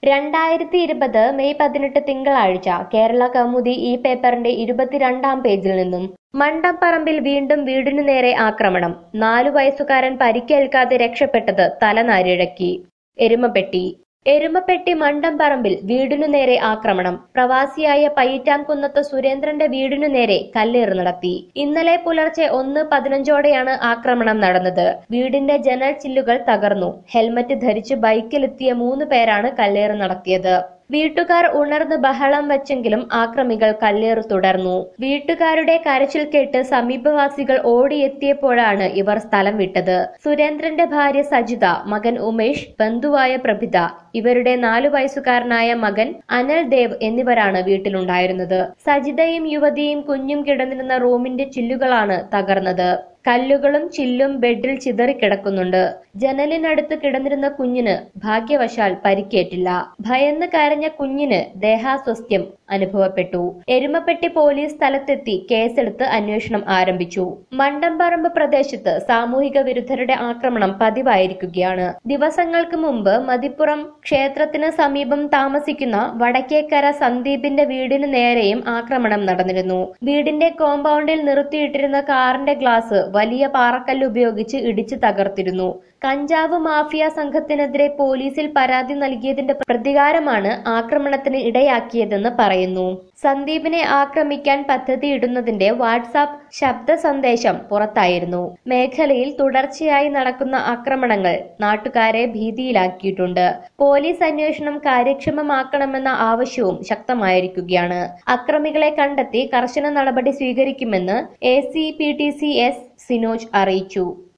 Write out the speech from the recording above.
രണ്ടായിരത്തി ഇരുപത് മെയ് പതിനെട്ട് തിങ്കളാഴ്ച കേരള കൗമുദി ഈ പേപ്പറിന്റെ ഇരുപത്തിരണ്ടാം പേജിൽ നിന്നും മണ്ടപ്പറമ്പിൽ വീണ്ടും വീടിനു നേരെ ആക്രമണം നാലു വയസ്സുകാരൻ പരിക്കേൽക്കാതെ രക്ഷപ്പെട്ടത് തലനാരിഴക്കി എരുമപ്പെട്ടി എരുമപ്പെട്ടി മണ്ടംപറമ്പിൽ വീടിനു നേരെ ആക്രമണം പ്രവാസിയായ പയ്യറ്റാംകുന്നത്ത് സുരേന്ദ്രന്റെ വീടിനു നേരെ കല്ലേറ് നടത്തി ഇന്നലെ പുലർച്ചെ ഒന്ന് പതിനഞ്ചോടെയാണ് ആക്രമണം നടന്നത് വീടിന്റെ ജനൽ ചില്ലുകൾ തകർന്നു ഹെൽമറ്റ് ധരിച്ച് ബൈക്കിലെത്തിയ മൂന്ന് പേരാണ് കല്ലേറ് നടത്തിയത് വീട്ടുകാർ ഉണർന്ന് ബഹളം വെച്ചെങ്കിലും ആക്രമികൾ കല്ലേറ് തുടർന്നു വീട്ടുകാരുടെ കരച്ചിൽ കേട്ട് സമീപവാസികൾ ഓടിയെത്തിയപ്പോഴാണ് ഇവർ സ്ഥലം വിട്ടത് സുരേന്ദ്രന്റെ ഭാര്യ സജിത മകൻ ഉമേഷ് ബന്ധുവായ പ്രഭിത ഇവരുടെ നാലു വയസ്സുകാരനായ മകൻ അനൽ ദേവ് എന്നിവരാണ് വീട്ടിലുണ്ടായിരുന്നത് സജിതയും യുവതിയും കുഞ്ഞും കിടന്നിരുന്ന റൂമിന്റെ ചില്ലുകളാണ് തകർന്നത് കല്ലുകളും ചില്ലും ബെഡിൽ ചിതറിക്കിടക്കുന്നുണ്ട് ജനലിനടുത്ത് കിടന്നിരുന്ന കുഞ്ഞിന് ഭാഗ്യവശാൽ പരിക്കേറ്റില്ല ഭയന്ന് കരഞ്ഞ കുഞ്ഞിന് ദേഹാസ്വസ്ഥ്യം അനുഭവപ്പെട്ടു എരുമപ്പെട്ടി പോലീസ് സ്ഥലത്തെത്തി കേസെടുത്ത് അന്വേഷണം ആരംഭിച്ചു മണ്ടമ്പറമ്പ് പ്രദേശത്ത് സാമൂഹിക വിരുദ്ധരുടെ ആക്രമണം പതിവായിരിക്കുകയാണ് ദിവസങ്ങൾക്ക് മുമ്പ് മതിപ്പുറം ക്ഷേത്രത്തിന് സമീപം താമസിക്കുന്ന വടക്കേക്കര സന്ദീപിന്റെ വീടിന് നേരെയും ആക്രമണം നടന്നിരുന്നു വീടിന്റെ കോമ്പൗണ്ടിൽ നിർത്തിയിട്ടിരുന്ന കാറിന്റെ ഗ്ലാസ് വലിയ പാറക്കല്ല് ഉപയോഗിച്ച് ഇടിച്ചു തകർത്തിരുന്നു കഞ്ചാവ് മാഫിയ സംഘത്തിനെതിരെ പോലീസിൽ പരാതി നൽകിയതിന്റെ പ്രതികാരമാണ് ആക്രമണത്തിന് ഇടയാക്കിയതെന്ന് പറയുന്നു സന്ദീപിനെ ആക്രമിക്കാൻ പദ്ധതിയിടുന്നതിന്റെ വാട്സാപ്പ് ശബ്ദ സന്ദേശം പുറത്തായിരുന്നു മേഖലയിൽ തുടർച്ചയായി നടക്കുന്ന ആക്രമണങ്ങൾ നാട്ടുകാരെ ഭീതിയിലാക്കിയിട്ടുണ്ട് പോലീസ് അന്വേഷണം കാര്യക്ഷമമാക്കണമെന്ന ആവശ്യവും ശക്തമായിരിക്കുകയാണ് അക്രമികളെ കണ്ടെത്തി കർശന നടപടി സ്വീകരിക്കുമെന്ന് A C P T C S Sinoj അറിയിച്ചു